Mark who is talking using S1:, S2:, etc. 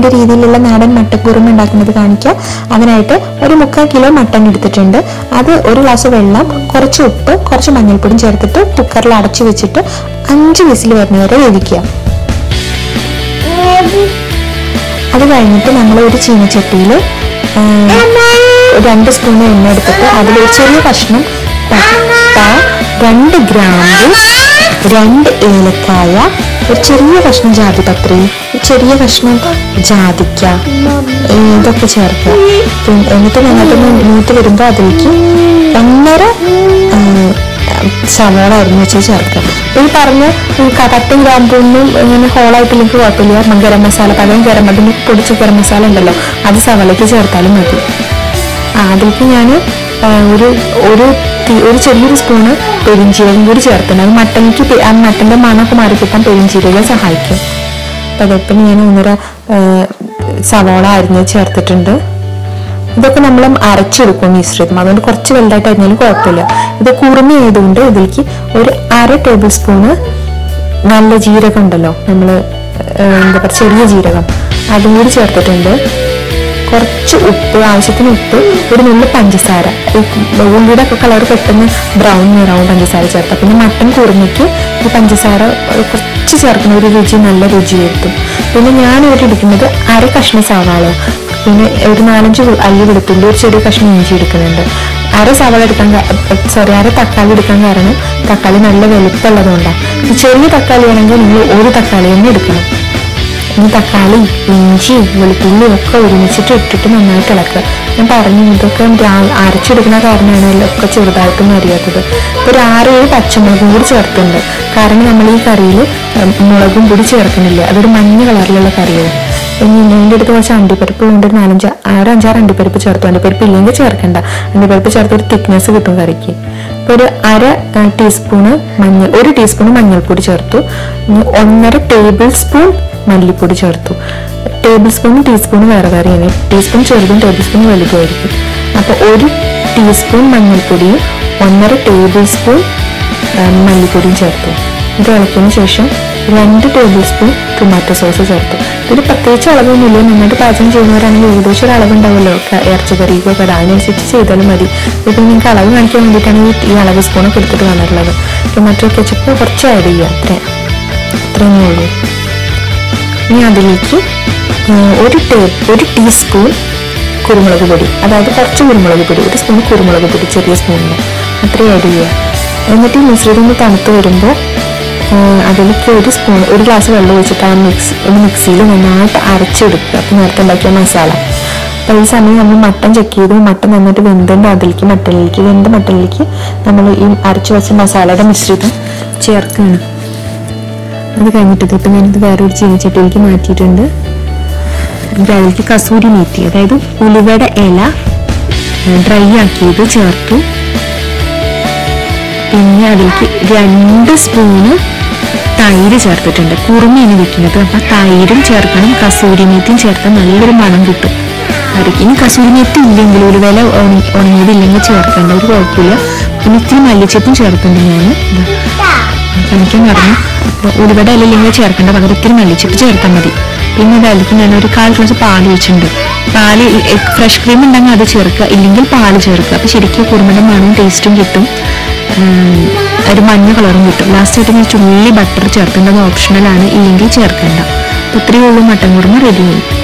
S1: രീതിയിലുള്ള നാടൻ മട്ടക്കുറുമ ഉണ്ടാക്കുന്നത് കാണിക്കാം അതിനായിട്ട് ഒരു മുക്കാൽ കിലോ മട്ടൻ എടുത്തിട്ടുണ്ട് അത് ഒരു ഗ്ലാസ് വെള്ളം കുറച്ച് ഉപ്പ് കുറച്ച് മഞ്ഞൾപ്പൊടിയും ചേർത്തിട്ട് കുക്കറിൽ അടച്ചു വെച്ചിട്ട് അഞ്ച് വിസിൽ വരുന്ന വരെ വേവിക്കുക അത് കഴിഞ്ഞിട്ട് നമ്മൾ ഒരു ചീനച്ചട്ടിയിൽ രണ്ട് സ്പൂൺ എണ്ണ എടുത്തിട്ട് അതിൽ ഒരു ചെറിയ കഷ്ണം പട്ട രണ്ട് ഗ്രാമ്പു രണ്ട് ഏലക്കായ ഒരു ചെറിയ കഷ്ണം ജാതിപത്രി ഒരു ചെറിയ കഷ്ണം ജാതിക്ക ഏ, ഇതൊക്കെ ചേർക്കുക പിന്നെ എന്നിട്ട് നന്നായിട്ടൊന്ന് മൂത്ത് വരുമ്പോൾ അതിലേക്ക് ഒന്നര ആ, സവാള അരിഞ്ഞ് വെച്ച് ചേർക്കുക ഈ പറഞ്ഞ ഈ കടട്ടും ഗ്രാമ്പൊന്നും ഇങ്ങനെ ഹോളായിട്ടില്ലെങ്കിൽ കുഴപ്പമില്ല ഗരം മസാല പകരം ഗരം അതിന് പൊടിച്ച ഗരം മസാല ഉണ്ടല്ലോ അത് സവാളയ്ക്ക് ചേർത്താലും മതി ആ അതിലേക്ക് ഞാൻ ഒരു ഒരു ടീ- ഒരു ചെറിയൊരു സ്പൂണ് പെരിഞ്ചീരകം കൂടി ചേർക്കണം അത് മട്ടനിക്ക് പെ- ആ മട്ടന്റെ മണമൊക്കെ മാറി കിട്ടാൻ പെരിഞ്ചീരകം സഹായിക്കും അപ്പൊ അതിപ്പം ഞാൻ ഒന്നര ആ, സവാള അരിഞ്ഞ് ചേർത്തിട്ടുണ്ട് ഇതൊക്കെ നമ്മൾ അരച്ചെടുക്കും മിശ്രിതം അതുകൊണ്ട് കുറച്ച് വലുതായിട്ട് അരിഞ്ഞാലും കുഴപ്പമില്ല ഇത് കുറുമി ആയതുകൊണ്ട് ഇതിലേക്ക് ഒരു അര ടേബിൾ സ്പൂണ് നല്ല ജീരകം ഉണ്ടല്ലോ നമ്മൾ എന്താ പറയുക ചെറിയ ജീരകം അതും കൂടി ചേർത്തിട്ടുണ്ട് കുറച്ച് ഉപ്പ് ആവശ്യത്തിന് ഉപ്പ് ഒരു നുള്ളി പഞ്ചസാര ഈ ഉള്ളിയുടെ ഒക്കെ കളർ പെട്ടെന്ന് ബ്രൗൺ നിറാവും പഞ്ചസാര ചേർത്താൽ പിന്നെ മട്ടൻ കുറുമയ്ക്ക് ഈ പഞ്ചസാര കുറച്ച് ചേർക്കുന്ന ഒരു രുചി നല്ല രുചി വരുത്തും പിന്നെ ഞാൻ ഇവിടെ എടുക്കുന്നത് അര കഷ്ണം സവാള പിന്നെ ഒരു നാലഞ്ച് വെ- അല്ലി വെളുത്തുള്ളി ഒരു ചെറിയ കഷ്ണം ഇഞ്ചി എടുക്കുന്നുണ്ട് അര സവാള എടുക്കാൻ സോറി അര തക്കാളി എടുക്കാൻ കാരണം തക്കാളി നല്ല വലുപ്പമുള്ളതുകൊണ്ടാണ് ഈ ചെറിയ തക്കാളി ആണെങ്കിൽ നിങ്ങൾ ഒരു തക്കാളി തന്നെ എടുക്കണം ഇനി തക്കാളി ഇഞ്ചി വെളുത്തുള്ളി ഒക്കെ ഒരുമിച്ചിട്ട് ഇട്ടിട്ട് നന്നായിട്ട് ഇളക്കുക ഞാൻ പറഞ്ഞു ഇതൊക്കെ രാ- അരച്ചെടുക്കുന്ന കാരണമാണ് എല്ലാം ഒക്കെ ചെറുതായിട്ടൊന്നും അറിയാത്തത് ഇപ്പൊ ഒരു ആറ് ഏഴ് പച്ചമുളകും കൂടി ചേർത്തുണ്ട് കാരണം നമ്മൾ ഈ കറിയിൽ മുളകും കൂടി ചേർക്കുന്നില്ല അതൊരു മഞ്ഞ കളറിലുള്ള കറിയാണ് ഇനി എൻ്റെ അടുത്ത് കുറച്ച് അണ്ടിപ്പരിപ്പ് കൊണ്ട് ഒരു നാലഞ്ച് ആറ് അഞ്ചാറ് അണ്ടിപ്പരിപ്പ് ചേർത്തു അണ്ടിപ്പരിപ്പ് ഇല്ലെങ്കിൽ ചേർക്കണ്ട അണ്ടിപ്പരിപ്പ് ചേർത്ത് ഒരു തിക്നെസ് കിട്ടും കറിക്ക് ഇപ്പൊ ഒരു അര ആ, ടീസ്പൂണ് മഞ്ഞൾ ഒരു ടീസ്പൂൺ മഞ്ഞൾപ്പൊടി ചേർത്തു ഇനി ഒന്നര ടേബിൾ സ്പൂൺ മല്ലിപ്പൊടി ചേർത്തു ടേബിൾ സ്പൂണും ടീസ്പൂണും വേറെ വേറെയാണ് ടീസ്പൂൺ ചെറുതും ടേബിൾ സ്പൂൺ വലുതുമായിരിക്കും അപ്പോൾ ഒരു ടീസ്പൂൺ മഞ്ഞൾപ്പൊടിയും ഒന്നര ടേബിൾ സ്പൂൺ ആ, മല്ലിപ്പൊടിയും ചേർത്തു ഇത് ഇളക്കിയതിന് ശേഷം രണ്ട് ടേബിൾ സ്പൂൺ ടൊമാറ്റോ സോസ് ചേർത്തു ഇതിൽ പ്രത്യേകിച്ച് അളവൊന്നുമില്ല നന്നായിട്ട് പാചകം ചെയ്യുന്നവരാണെങ്കിൽ ഏകദേശം ഒരു അളവുണ്ടാവുമല്ലോ ക- ഇറച്ചിക്കറിക്കോ ഒക്കെ അതിനനുസരിച്ച് ചെയ്താലും മതി ഇപ്പം നിങ്ങൾക്ക് അളവ് കാണിക്കാൻ വേണ്ടിയിട്ടാണ് ഈ ഈ അളവ് സ്പൂണൊക്കെ എടുത്തിട്ട് വന്നിട്ടുള്ളത് ടൊമാറ്റോ കെച്ചപ്പ് കുറച്ച് ആഡ് ചെയ്യുക അത്ര അത്രയേ ഉള്ളൂ ഇനി അതിലേക്ക് ആ, ഒരു ടേ ഒരു ടീസ്പൂൺ കുരുമുളക് പൊടി അതായത് കുറച്ച് കുരുമുളക് പൊടി ഒരു സ്പൂൺ കുരുമുളക് പൊടി ചെറിയ സ്പൂണിന് അത്രയും ആഡ് ചെയ്യുക എന്നിട്ട് ഈ മിശ്രിതം ഒന്ന് തണുത്ത് വരുമ്പോൾ അതിലേക്ക് ഒരു സ്പൂൺ ഒരു ഗ്ലാസ് വെള്ളം ഒഴിച്ചിട്ട് ആ മിക്സ് ഒരു മിക്സിയിൽ നന്നായിട്ട് അരച്ചെടുക്കുക അപ്പം നേരത്തെ ഉണ്ടാക്കിയ മസാല അപ്പോൾ ഈ സമയം നമ്മൾ മട്ടൻ ചെക്ക് ചെയ്തു മട്ടൻ നന്നായിട്ട് വെന്തുണ്ട് അതിലേക്ക് മട്ടനിലേക്ക് വെന്ത മട്ടനിലേക്ക് നമ്മൾ ഈ അരച്ചു വെച്ച മസാലയുടെ മിശ്രിതം ചേർക്കുകയാണ് അത് കഴിഞ്ഞിട്ട് ഇപ്പം ഞാനിത് വേറൊരു ചീനച്ചട്ടിയിലേക്ക് മാറ്റിയിട്ടുണ്ട് എന്നിട്ട് അതിലേക്ക് കസൂരി മേത്തി അതായത് ഉലുവയുടെ ഇല ഡ്രൈ ആക്കിയത് ചേർത്തു പിന്നെ അതിലേക്ക് രണ്ട് സ്പൂണ് തൈര് ചേർത്തിട്ടുണ്ട് കുറുമയാണ് വെക്കുന്നത് അപ്പം തൈരും ചേർക്കണം കസൂരി മേത്തിയും ചേർത്താൽ നല്ലൊരു മണം കിട്ടും കറിക്ക് ഇനി കസൂരി മേത്തി ഇല്ലെങ്കിൽ ഒരു വില ഉണങ്ങിയതില്ലെങ്കിൽ ചേർക്കേണ്ട ഒരു കുഴപ്പമില്ല പിന്നെ ഇത്തിരി മല്ലിച്ചപ്പും ചേർത്തിട്ടുണ്ട് ഞാൻ കാണിക്കാൻ പറഞ്ഞു അപ്പോൾ ഉരുവട ഇല്ലെങ്കിൽ ചേർക്കേണ്ട പകരം ഇത്തിരി മല്ലിച്ചപ്പ് ചേർത്താൽ മതി പിന്നെ അതിലേക്ക് ഞാൻ ഒരു കാൽ ഗ്ലാസ് പാല് വെച്ചിട്ടുണ്ട് പാല് ഫ്രഷ് ക്രീം ഉണ്ടെങ്കിൽ അത് ചേർക്കുക ഇല്ലെങ്കിൽ പാല് ചേർക്കുക അപ്പോൾ ശരിക്കും കുറുമയുടെ മണവും ടേസ്റ്റും കിട്ടും ഉം, ഒരു മഞ്ഞ കളറും കിട്ടും ലാസ്റ്റ് ആയിട്ട് ഞാൻ ചുള്ളി ബട്ടർ ചേർക്കേണ്ടത് ഓപ്ഷണലാണ് ഇല്ലെങ്കിൽ ചേർക്കേണ്ട അപ്പോൾ ഇത്രയേ ഉള്ളൂ മട്ടൻ കുറുമ റെഡി ആയി